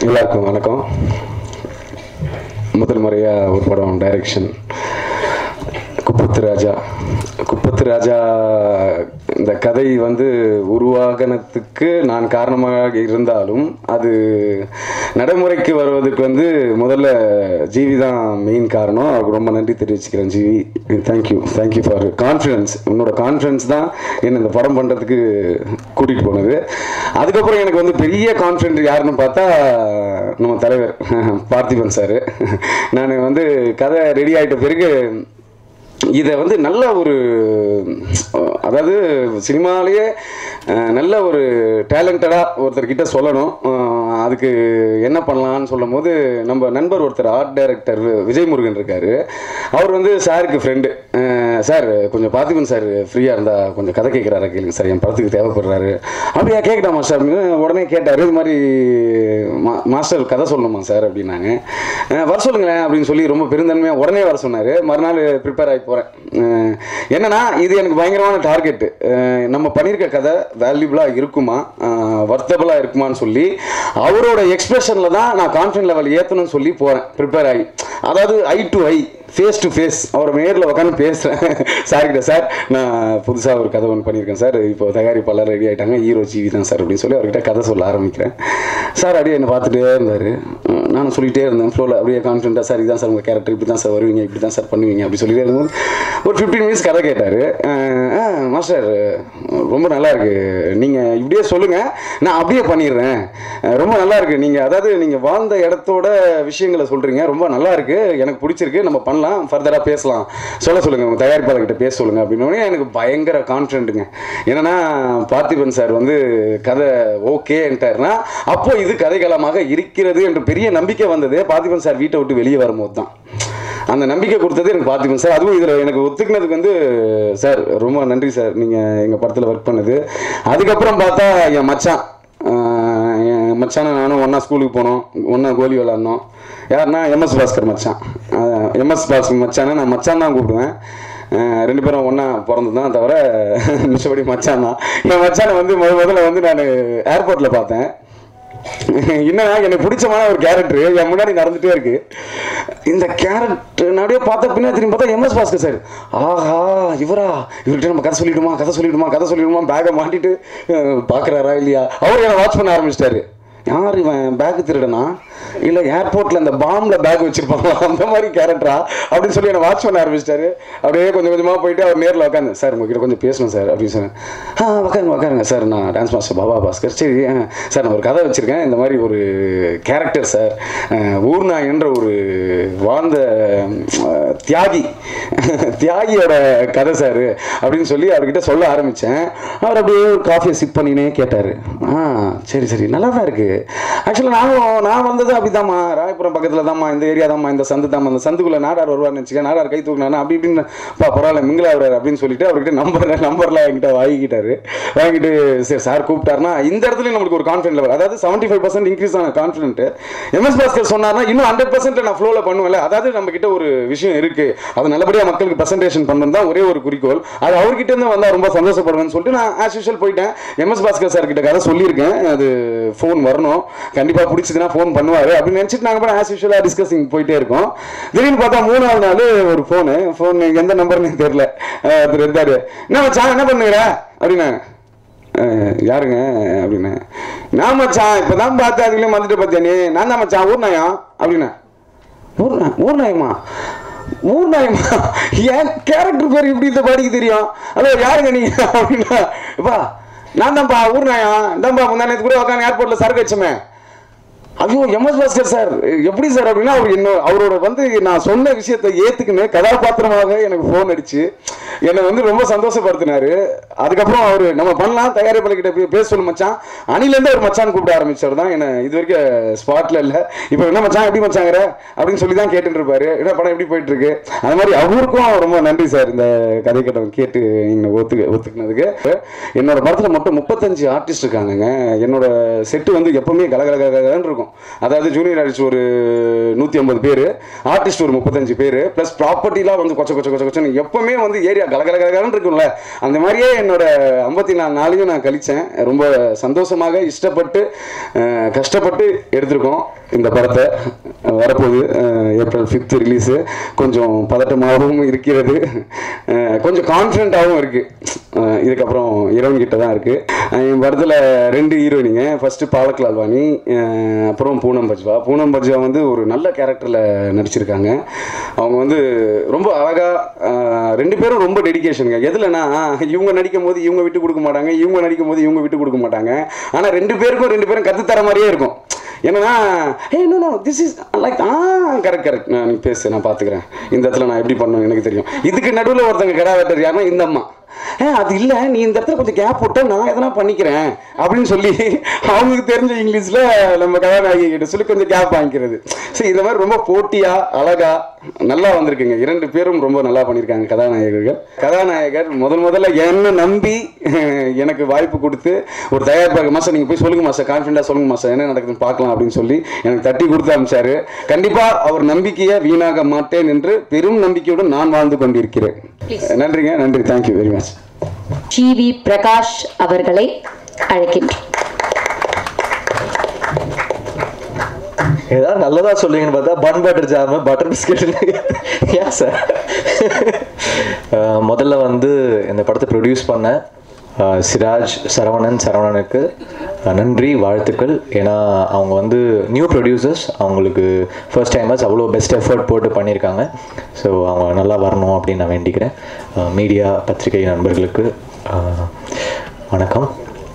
எல்லாருக்கும் வணக்கம் முதல் முறையாக ஒரு படம் டைரக்ஷன் குப்பத்து ராஜா குப்பத்து ராஜா இந்த கதை வந்து உருவாகனத்துக்கு நான் காரணமாக இருந்தாலும் அது நடைமுறைக்கு வருவதற்கு வந்து முதல்ல ஜீவி தான் மெயின் காரணம் அவருக்கு ரொம்ப நன்றி தெரிவிச்சுக்கிறேன் GV thank you thank you for confidence உன்னோட கான்ஃபிடன்ஸ் தான் என்னை இந்த படம் பண்ணுறதுக்கு கூட்டிகிட்டு போனது அதுக்கப்புறம் எனக்கு வந்து பெரிய கான்ஃபிடென்ட் யாருன்னு பார்த்தா நம்ம தலைவர் பார்த்திபன் சார் நான் வந்து கதை ரெடி ஆகிட்ட பிறகு இதை வந்து நல்ல ஒரு அதாவது சினிமாலேயே அஹ், நல்ல ஒரு டேலண்டடாக ஒருத்தர்கிட்ட சொல்லணும் அஹ், அதுக்கு என்ன பண்ணலான்னு சொல்லும் போது நம்ம நண்பர் ஒருத்தர் ஆர்ட் டைரக்டர் விஜய் முருகன் இருக்கார் அவர் வந்து சாருக்கு ஃப்ரெண்டு சார் கொஞ்சம் பார்த்திபன் சார் ஃப்ரீயாக இருந்தால் கொஞ்சம் கதை கேட்குறாரு கேளுங்க சார் என் படத்துக்கு தேவைப்படுறாரு அப்படியா கேட்கட்டாமா சார் அப்படின்னு உடனே கேட்டார் இது மாதிரி மா- மாஸ்டர் கதை சொல்லணுமா சார் அப்படின்னாங்க அஹ், வர சொல்லுங்களேன் அப்படின்னு சொல்லி ரொம்ப பெருந்தன்மையாக உடனே வர சொன்னார் மறுநாள் ப்ரிப்பேர் ஆகி போகிறேன் என்னன்னா இது எனக்கு பயங்கரமான டார்கெட்டு நம்ம பண்ணியிருக்க கதை வேல்யூபிளாக இருக்குமா வர்த்தபுளாக இருக்குமான்னு சொல்லி அவரோட எக்ஸ்பிரஷனில் தான் நான் கான்ஃபிடன்ட் லெவல் ஏற்றணும்னு சொல்லி போகிறேன் ப்ரிப்பேர் ஆகி அதாவது eye to eye face to face அவர் நேரில் உட்காந்து பேசுகிறேன் சார்கிட்ட சார் நான் புதுசாக ஒரு கதை ஒன்று பண்ணியிருக்கேன் சார் இப்போ தயாரிப்பாளர் ரெடி ஆகிட்டாங்க ஹீரோ ஜீவி தான் சார் அப்படின்னு சொல்லி அவர்கிட்ட கதை சொல்ல ஆரம்பிக்கிறேன் சார் அப்படியே என்னை பார்த்துட்டே இருந்தார் நானும் சொல்லிகிட்டே இருந்தேன் ஃப்ளோவில் அப்படியே கான்ஃபிடண்ட்டாக சார் இதுதான் சார் உங்கள் கேரக்டர் இப்படி தான் சார் வருவீங்க இப்படி தான் சார் பண்ணுவீங்க அப்படி சொல்லிட்டே இருக்கும்போது ஒரு ஃபிஃப்டீன் மினிட்ஸ் கதை கேட்டார் மாஸ்டர் ரொம்ப நல்லா இருக்கு நீங்கள் இப்படியே சொல்லுங்கள் நான் அப்படியே பண்ணிடுறேன் அஹ் ரொம்ப நல்லா இருக்கு நீங்கள் அதாவது நீங்கள் வாழ்ந்த இடத்தோட விஷயங்களை சொல்கிறீங்க ரொம்ப நல்லா இருக்கு எனக்கு பிடிச்சிருக்கு நம்ம பண்ணலாம் ஃபர்தராக பேசலாம் சொல்ல சொல்லுங்கள் உங்கள் தயாரிப்பாளர்கிட்ட பேச சொல்லுங்கள் அப்படின்னோடனே எனக்கு பயங்கர கான்ஃபிடென்ட்டுங்க என்னன்னா பார்த்திபன் சார் வந்து கதை ஓகேன்ட்டாருன்னா அப்போ இது கதைகளமாக இருக்கிறது என்று பெரிய நம்பிக்கை வந்தது பார்த்திபன் சார் வீட்டை விட்டு வெளியே வரும்போது தான் அந்த நம்பிக்கை கொடுத்தது எனக்கு பார்த்திபன் சார் அதுவும் இதில் எனக்கு ஒத்துக்கினதுக்கு வந்து சார் ரொம்ப நன்றி சார் நீங்கள் எங்கள் படத்தில் ஒர்க் பண்ணது அதுக்கப்புறம் பார்த்தா என் மச்சான் ஆஹ் என் மச்சான நானும் ஒன்றா ஸ்கூலுக்கு போனோம் ஒன்றா கோலி விளாட்னோம் யாருன்னா எம்எஸ் பாஸ்கர் மச்சான் எம்எஸ் பாஸ்கர் மச்சானை நான் மச்சான் தான் கூப்பிடுவேன் ஆஹ் ரெண்டு பேரும் ஒன்றா பிறந்தது தான் தவிர மிச்சபடி மச்சான் தான் என் மச்சானை வந்து முத முதல்ல வந்து நான் ஏர்போர்ட்டில் பார்த்தேன் என்னன்னா எனக்கு பிடிச்சமான ஒரு கேரக்டர் என் முன்னாடி நடந்துட்டே இருக்கு இந்த கேரக்டர் அப்படியே பார்த்த பின்னாடி திரும்பி பார்த்தா எம்எஸ் பாஸ்கர் சார் ஆஹா இவரா இவர்கிட்ட நம்ம கதை சொல்லிடுமா கதை சொல்லிடுமா கதை சொல்லிடுமா பேக்கை மாட்டிட்டு அஹ், பார்க்கறாரா இல்லையா அவர் என்னை வாட்ச் பண்ண ஆரம்பிச்சிட்டாரு யார் இவன் பேக் திருடனா இல்லை ஏர்போர்ட்டில் அந்த பாம்பில் பேக் வச்சிருப்பாங்களா அந்த மாதிரி கேரக்டரா அப்படின்னு சொல்லி என்னை வாட்ச் பண்ண ஆரம்பிச்சிட்டாரு அப்படியே கொஞ்சம் கொஞ்சமாக போயிட்டு அவர் நேரில் உட்காந்து சார் உங்ககிட்ட கொஞ்சம் பேசணும் சார் அப்படின்னு சொன்னேன் ஆ உட்காருங்க உட்காருங்க சார் நான் டான்ஸ் மாஸ்டர் பாபா பாஸ்கர் சரி ஆ, சார் நான் ஒரு கதை வச்சுருக்கேன் இந்த மாதிரி ஒரு கேரக்டர் சார் ஊர்னா என்ற ஒரு வாழ்ந்த அஹ், தியாகி தியாகியோட கதை சார் அப்படின்னு சொல்லி அவர்கிட்ட சொல்ல ஆரம்பித்தேன் அவர் அப்படியே ஒரு காஃபியை சிப் பண்ணினே கேட்டார் ஆ சரி சரி நல்லா தான் இருக்குது ஆக்சுவலாக நானும் நான் வந்தது அப்படிதாம்மா ராயபுரம் பக்கத்தில் தாம்மா இந்த ஏரியா தாம்மா இந்த சந்து தாம்மா இந்த சந்துக்குள்ளே நாடார் வருவார்னு வச்சுக்க நாடார் கை தூக்கினானா அப்படி இப்படின்னு பா பரவாயில்ல மிங்கில் ஆகுறாரு அப்படின்னு சொல்லிட்டு அவர்கிட்ட நம்பர் நம்பர்லாம் என்கிட்ட வாங்கிக்கிட்டாரு வாங்கிட்டு சரி சார் கூப்பிட்டாருன்னா இந்த இடத்துல நம்மளுக்கு ஒரு கான்ஃபிடென்ட் லெவல் அதாவது செவன்ட்டி ஃபைவ் பர்சன்ட் இன்க்ரீஸ் ஆன கான்ஃபிடென்ட் எம்எஸ் பாஸ்கர் சொன்னார்னா இன்னும் ஹண்ட்ரட் பர்சன்ட் நான் ஃப்ளோவில் பண்ணுவேன்ல அதாவது நம்ம கிட்ட ஒரு விஷயம் இருக்கு அது நல்லபடியாக மக்களுக்கு ப்ரெசன்டேஷன் பண்ணணும் தான் ஒரே ஒரு குறிக்கோள் அது அவர்கிட்ட இருந்து வந்தால் ரொம்ப சந்தோஷப்படுவேன்னு சொல்லிட்டு நான் ஆஸ் யூஷுவல் போயிட்டேன் எம்எஸ் பாஸ்கர் சார் கிட்ட கதை சொல்லியிருக்கேன் அது ஃபோன் வரணும் கண்டிப்பாக பிடிச்சதுன்னா ஃபோன் பண்ணுவார் அப்படின்னு நினச்சிட்டு நாங்கள் ஆஸ் யூஷுவலாக டிஸ்கஸிங் போயிட்டே இருக்கோம் திடீர்னு பார்த்தா மூணாவது நாள் ஒரு ஃபோனு ஃபோன் எந்த நம்பர்னு தெரியல அஹ் ஒருத்தர் இருந்தாரு என்ன மச்சான் என்ன பண்ணுகிற அப்படின்னா அஹ் யாருங்க அப்படின்னு நான் மச்சான் இப்போ தான் பார்த்து அதுக்குள்ளே வந்துட்டு பார்த்தியா நீ நான் தான் மச்சான் ஊர் நாயம் அப்படின்னா ஊர் நா- ஊர் நாயமா ஊர் நாயமா என் கேரக்டர் பேர் இப்படி இந்த பாடிக்கு தெரியும் ஹலோ யாருங்க நீங்க அப்படின்னா அப்பா நான் தான்ப்பா ஊர் நாயம் தான்ப்பா முந்தா நேற்று கூட உட்காந்து ஏர்போர்ட்டில் சரக்கு வச்சோமே ஐயோ எம்எஸ் பாஸ்கர் சார் எப்படி சார் அப்படின்னா அவர் இன்னும் அவரோட வந்து நான் சொன்ன விஷயத்தை ஏத்துக்குன்னு கதாபாத்திரமாக எனக்கு ஃபோன் அடிச்சு என்னை வந்து ரொம்ப சந்தோஷப்படுத்தினாரு அதுக்கப்புறம் அவர் நம்ம பண்ணலாம் தயாரிப்பாளர்கிட்ட போய் பேச சொல்லு மச்சான் அணிலேருந்து ஒரு மச்சான் கூப்பிட ஆரம்பிச்சவர் தான் என்ன இது வரைக்கும் ஸ்பாட்ல இல்லை இப்போ என்ன மச்சான் எப்படி மச்சாங்கிற அப்படின்னு சொல்லி தான் கேட்டுட்டு இருப்பாரு என்ன படம் எப்படி போயிட்டு இருக்கு அந்த மாதிரி அவருக்கும் ரொம்ப நன்றி சார் இந்த கதை கட்டம் கேட்டு நீங்கள் ஒத்துக்க ஒத்துக்கினதுக்கு என்னோட படத்தில் மொத்தம் முப்பத்தஞ்சு ஆர்டிஸ்ட் இருக்காங்கங்க என்னோட செட்டு வந்து எப்பவுமே கலகல கலகலன்னு இருக்கும் இருக்கும் அதாவது ஜூனியர் ஆர்டிஸ்ட் ஒரு நூற்றி ஐம்பது பேர் ஆர்டிஸ்ட் ஒரு முப்பத்தஞ்சு பேர் ப்ளஸ் ப்ராப்பர்ட்டிலாம் வந்து கொச்ச கொச்ச கொச்ச கொச்சன்னு எப்பவுமே வந்து ஏரியா கலகல கலகலன்னு இருக்கும்ல அந்த மாதிரியே என்னோட ஐம்பத்தி நாலு நாளையும் நான் கழித்தேன் ரொம்ப சந்தோஷமாக இஷ்டப்பட்டு அஹ், கஷ்டப்பட்டு எடுத்திருக்கோம் இந்த படத்தை வரப்போகுது அஹ், ஏப்ரல் ஃபிஃப்த் ரிலீஸு கொஞ்சம் பதட்டமாகவும் இருக்கிறது அஹ், கொஞ்சம் கான்ஃபிடண்ட்டாகவும் இருக்குது இதுக்கப்புறம் ஹீரோயின் கிட்ட தான் இருக்குது என் படத்தில் ரெண்டு ஹீரோயினிங்க ஃபஸ்ட்டு பாலக் லால்வாணி அஹ், அப்புறம் பூனம் பஜ்வா பூனம் பஜ்வா வந்து ஒரு நல்ல கேரக்டரில் நடிச்சிருக்காங்க அவங்க வந்து ரொம்ப அழகாக ரெண்டு பேரும் ரொம்ப டெடிகேஷனுங்க எதுலனா இவங்க நடிக்கும் போது இவங்க விட்டு கொடுக்க மாட்டாங்க இவங்க நடிக்கும் போது இவங்க விட்டு கொடுக்க மாட்டாங்க ஆனால் ரெண்டு பேருக்கும் ரெண்டு பேரும் கற்றுத்தர மாதிரியே இருக்கும் என்னன்னா ஏ no no this is like ah correct correct நான் நீ பேசு நான் பார்த்துக்கிறேன் இந்த இடத்துல நான் எப்படி பண்ணணும் எனக்கு தெரியும் இதுக்கு நடுவில் ஒருத்தங்க கடா வெட்டர் யாருன்னா இந்த அம்மா ஏ அது இல்லை நீ இந்த இடத்துல கொஞ்சம் கேப் விட்டா நான் எதனா பண்ணிக்கிறேன் அப்படின்னு சொல்லி அவங்களுக்கு தெரிஞ்ச இங்கிலீஷில் நம்ம கதாநாயகி கிட்ட சொல்லி கொஞ்சம் கேப் வாங்கிக்கிறது சரி இந்த மாதிரி ரொம்ப போட்டியாக அழகா நல்லா வந்திருக்குங்க இரண்டு பேரும் ரொம்ப நல்லா பண்ணியிருக்காங்க கதாநாயகர்கள் கதாநாயகர் முதல் முதல்ல என்ன நம்பி எனக்கு வாய்ப்பு கொடுத்து ஒரு தயாரிப்பாக மாஸ்டர் நீங்கள் போய் சொல்லுங்க மாஸ்டர் கான்ஃபிடண்டாக சொல்லுங்க மாஸ்டர் என்ன நடக்குதுன்னு பார்க்கலாம் அப்படின்னு சொல்லி எனக்கு தட்டி கொடுத்து அனுப்பிச்சாரு கண்டிப்பாக அவர் நம்பிக்கையை வீணாக மாட்டேன் என்று பெரும் நம்பிக்கையுடன் நான் வாழ்ந்து கொண்டிருக்கிறேன் நன்றிங்க நன்றி thank you very much G V Prakash அவர்களை அழைக்கின்றோம் ஏதாவது நல்லதா சொல்லுவீங்கன்னு பார்த்தா bun butter jam butter biscuit ஏன் சார் முதல்ல வந்து இந்த படத்தை ப்ரொடியூஸ் பண்ண அஹ், சிராஜ் சரவணன் சரவணனுக்கு அஹ், நன்றி வாழ்த்துக்கள் ஏன்னா அவங்க வந்து நியூ ப்ரொடியூசர்ஸ் அவங்களுக்கு ஃபர்ஸ்ட் டைமர்ஸ் அவ்வளோ பெஸ்ட் எஃபர்ட் போட்டு பண்ணியிருக்காங்க ஸோ அவங்க நல்லா வரணும் அப்படின்னு நான் வேண்டிக்கிறேன் மீடியா பத்திரிகை நண்பர்களுக்கு அஹ், வணக்கம்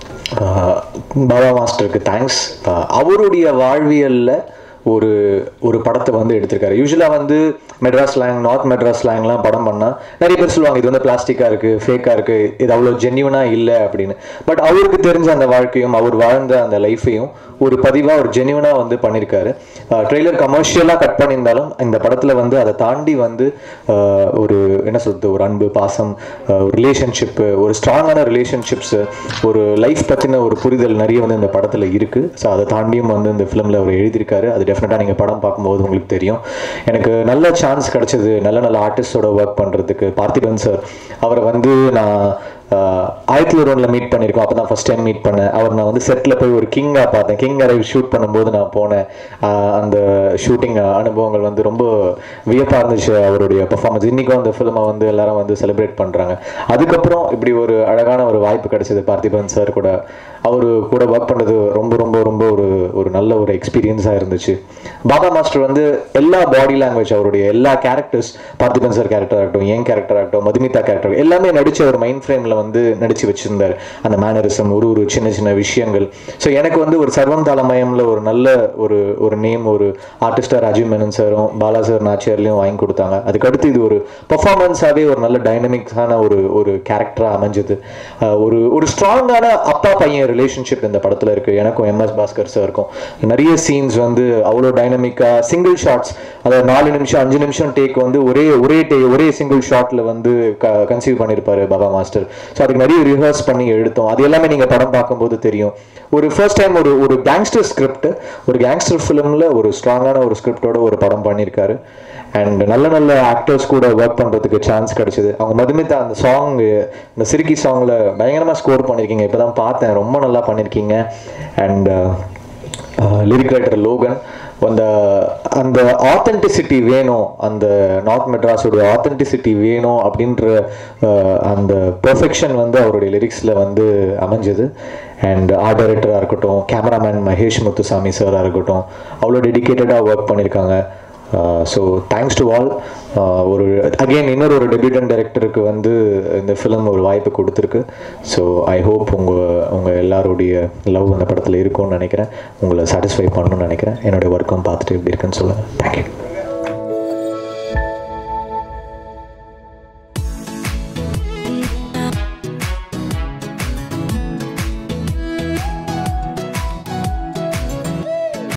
ஆஹ் பாபா மாஸ்டருக்கு தேங்க்ஸ் அவருடைய வாழ்வியலில் ஒரு ஒரு படத்தை வந்து எடுத்திருக்காரு யூஸ்வலாக வந்து மெட்ராஸ் ஸ்லாங் நார்த் மெட்ராஸ் ஸ்லாங்லாம் படம் பண்ணால் நிறைய பேர் சொல்லுவாங்க இது வந்து பிளாஸ்டிக்காக இருக்குது ஃபேக்காக இருக்குது இது அவ்வளோ ஜென்யூனாக இல்லை அப்படின்னு பட் அவருக்கு தெரிஞ்ச அந்த வாழ்க்கையும் அவர் வாழ்ந்த அந்த லைஃப்பையும் ஒரு பதிவாக ஒரு ஜென்யூனாக வந்து பண்ணியிருக்காரு ட்ரெய்லர் கமர்ஷியலாக கட் பண்ணியிருந்தாலும் இந்த படத்தில் வந்து அதை தாண்டி வந்து ஆஹ் ஒரு என்ன சொல்றது ஒரு அன்பு பாசம் ஆஹ் ஒரு ரிலேஷன்ஷிப்பு ஒரு ஸ்ட்ராங்கான ரிலேஷன்ஷிப்ஸு ஒரு லைஃப் பற்றின ஒரு புரிதல் நிறைய வந்து இந்த படத்தில் இருக்குது ஸோ அதை தாண்டியும் வந்து இந்த ஃபிலிமில் அவர் எழுதியிருக்காரு அது டெஃபினட்டாக நீங்கள் படம் பார்க்கும்போது உங்களுக்கு தெரியும் எனக்கு நல்ல சான்ஸ் கிடச்சிது நல்ல நல்ல ஆர்டிஸ்டோட ஒர்க் பண்ணுறதுக்கு பார்த்திபன் சார் அவரை வந்து நான் ஆஹ் ஆயிரத்தி ஒருவனில் மீட் பண்ணியிருக்கோம் அப்போ தான் ஃபஸ்ட் டைம் மீட் பண்ணேன் அவர் நான் வந்து செட்டில் போய் ஒரு கிங்காக பார்த்தேன் கிங் அரைவ் ஷூட் பண்ணும்போது நான் போனேன் ஆஹ் அந்த ஷூட்டிங் அனுபவங்கள் வந்து ரொம்ப வியப்பாக இருந்துச்சு அவருடைய பெர்ஃபார்மன்ஸ் இன்றைக்கும் அந்த ஃபிலிமை வந்து எல்லாரும் வந்து செலிப்ரேட் பண்ணுறாங்க அதுக்கப்புறம் இப்படி ஒரு அழகான ஒரு வாய்ப்பு கிடைச்சது பார்த்திபன் சார் கூட அவர் கூட ஒர்க் பண்ணது ரொம்ப ரொம்ப ரொம்ப ஒரு ஒரு நல்ல ஒரு எக்ஸ்பீரியன்ஸாக இருந்துச்சு பாபா மாஸ்டர் வந்து எல்லா பாடி லாங்குவேஜ் அவருடைய எல்லா கேரக்டர்ஸ் பார்த்திபன் சார் கேரக்டர் ஆகட்டும் என் கேரக்டர் ஆகட்டும் மதுமிதா கேரக்டர் எல்லாமே நடிச்ச ஒரு மைண்ட் ஃப்ரேமில் வந்து நடிச்சு வச்சிருந்தார் அந்த மேனரிசம் ஒரு ஒரு சின்ன சின்ன விஷயங்கள் ஸோ எனக்கு வந்து ஒரு சர்வம் தாளமயம்ல ஒரு நல்ல ஒரு ஒரு நேம் ஒரு ஆர்டிஸ்டாக ராஜீவ் மேனன் சாரும் பாலா சார் நாச்சியார்லையும் வாங்கி கொடுத்தாங்க அதுக்கடுத்து இது ஒரு பர்ஃபார்மன்ஸாகவே ஒரு நல்ல டைனமிக்ஸான ஒரு ஒரு கேரக்டராக அமைஞ்சது அஹ் ஒரு ஒரு ஸ்ட்ராங்கான அப்பா பையன் ரிலேஷன்ஷிப் இந்த படத்தில் இருக்குது எனக்கும் எம்எஸ் பாஸ்கர் சாருக்கும் நிறைய சீன்ஸ் வந்து அவ்வளோ டைனமிக்காக சிங்கிள் ஷாட்ஸ் அதாவது நாலு நிமிஷம் அஞ்சு நிமிஷம் டேக் வந்து ஒரே ஒரே டே ஒரே சிங்கிள் ஷாட்டில் வந்து க கன்சீவ் பண்ணியிருப்பாரு பாபா மாஸ்டர் ஸோ அதுக்கு நிறைய ரிஹர்ஸ் பண்ணி எடுத்தோம் அது எல்லாமே நீங்கள் படம் பார்க்கும்போது தெரியும் ஒரு ஃபர்ஸ்ட் டைம் ஒரு ஒரு கேங்ஸ்டர் ஸ்கிரிப்ட் ஒரு கேங்ஸ்டர் ஃபிலிமில் ஒரு ஸ்ட்ராங்கான ஒரு ஸ்கிரிப்டோட ஒரு படம் பண்ணியிருக்காரு அண்ட் நல்ல நல்ல ஆக்டர்ஸ் கூட ஒர்க் பண்ணுறதுக்கு சான்ஸ் கிடைச்சது அவங்க மதுமிதா அந்த சாங் இந்த சிறுக்கி சாங்கில் பயங்கரமாக ஸ்கோர் பண்ணியிருக்கீங்க இப்போ தான் பார்த்தேன் ரொம்ப நல்லா பண்ணியிருக்கீங்க அண்ட் லிரிக் ரைட்டர் லோகன் அந்த அந்த ஆத்தென்டிசிட்டி வேணும் அந்த நார்த் மெட்ராஸோடைய ஆத்தென்டிசிட்டி வேணும் அப்படின்ற அஹ், அந்த பெர்ஃபெக்ஷன் வந்து அவருடைய லிரிக்ஸில் வந்து அமைஞ்சது அண்ட் ஆர்ட் டைரக்டராக இருக்கட்டும் கேமராமேன் மகேஷ் முத்துசாமி சாராக இருக்கட்டும் அவ்வளோ டெடிக்கேட்டடாக ஒர்க் பண்ணியிருக்காங்க ஸோ தேங்க்ஸ் டு ஆல் ஒரு அகெயின் இன்னொரு ஒரு டெபியூட்டன் டைரக்டருக்கு வந்து இந்த ஃபிலிம் ஒரு வாய்ப்பு கொடுத்துருக்கு ஸோ ஐ ஹோப் உங்கள் உங்கள் எல்லாருடைய லவ் அந்த படத்தில் இருக்கும்னு நினைக்கிறேன் உங்களை சாட்டிஸ்ஃபை பண்ணணும்னு நினைக்கிறேன் என்னுடைய ஒர்க்கும் பார்த்துட்டு எப்படி இருக்குன்னு சொல்லுங்கள் தேங்க்யூ